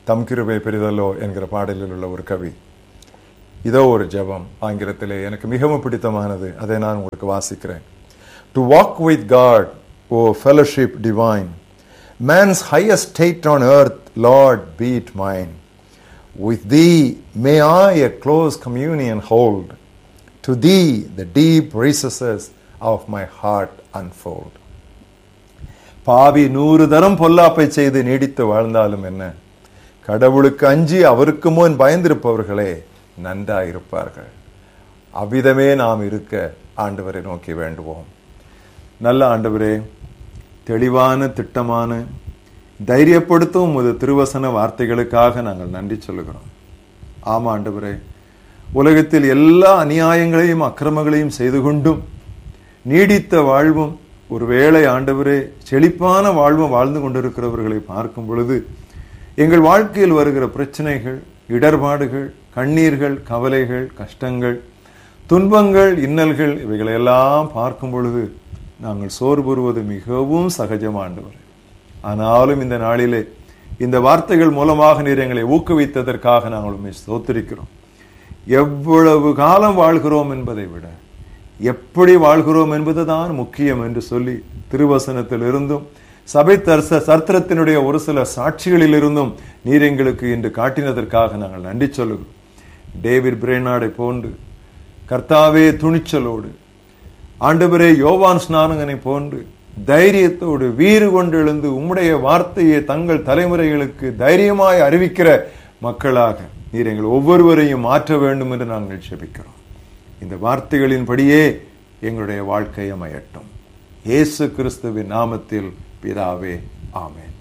தம் கிருபை பெரிதல்லோ என்கிற பாடலில் உள்ள ஒரு கவி இதோ ஒரு ஜெபம் ஆங்கிலத்திலே எனக்கு மிகவும் பிடித்தமானது அதை நான் உங்களுக்கு வாசிக்கிறேன் to walk with God O fellowship divine man's highest state on earth Lord bid mine with thee may I a close communion hold to thee the deep recesses of my heart unfold பாவி நூறு தரம் பொல்லாப்பை செய்து நீடித்து வாழ்ந்தாலும் என்ன கடவுளுக்கு அஞ்சி அவருக்கு முன் பயந்திருப்பவர்களே நன்றாயிருப்பார்கள் அவ்விதமே நாம் இருக்க ஆண்டவரை நோக்கி வேண்டுவோம் நல்ல ஆண்டவரே தெளிவான திட்டமான தைரியப்படுத்தும் உமது திருவசன வார்த்தைகளுக்காக நாங்கள் நன்றி சொல்லுகிறோம் ஆமா ஆண்டவரே உலகத்தில் எல்லா அநியாயங்களையும் அக்கிரமங்களையும் செய்து கொண்டும் நீடித்த வாழ்வும் ஒருவேளை ஆண்டவரே செழிப்பான வாழ்வும் வாழ்ந்து கொண்டிருக்கிறவர்களை பார்க்கும் பொழுது எங்கள் வாழ்க்கையில் வருகிற பிரச்சனைகள் இடர்பாடுகள் கண்ணீர்கள் கவலைகள் கஷ்டங்கள் துன்பங்கள் இன்னல்கள் இவைகளெல்லாம் பார்க்கும் பொழுது நாங்கள் சோர்வுறுவது மிகவும் சகஜமாண்டவர் ஆனாலும் இந்த நாளிலே இந்த வார்த்தைகள் மூலமாக நீர் எங்களை ஊக்குவித்ததற்காக நாங்கள் உண்மை ஸ்தோத்திரிக்கிறோம் எவ்வளவு காலம் வாழ்கிறோம் என்பதை விட எப்படி வாழ்கிறோம் என்பதுதான் முக்கியம் என்று சொல்லி திருவசனத்தில் இருந்தும் சபை தர்ச சர்த்திரத்தினுடைய ஒரு சில சாட்சிகளில் இருந்தும் நீர் எங்களுக்கு இன்று காட்டினதற்காக நாங்கள் நன்றி சொல்லுகிறோம் டேவிட் பிரேனாடை போன்று கர்த்தாவே துணிச்சலோடு ஆண்டவரே யோவான் ஸ்நானகனை போன்று தைரியத்தோடு வீறு கொண்டு எழுந்து உம்முடைய வார்த்தையை தங்கள் தலைமுறைகளுக்கு தைரியமாய் அறிவிக்கிற மக்களாக நீர் எங்கள் ஒவ்வொருவரையும் மாற்ற வேண்டும் என்று நாங்கள் செபிக்கிறோம் இந்த வார்த்தைகளின்படியே எங்களுடைய வாழ்க்கை அமையட்டும் இயேசு கிறிஸ்துவின் நாமத்தில் பிதாவே ஆமென்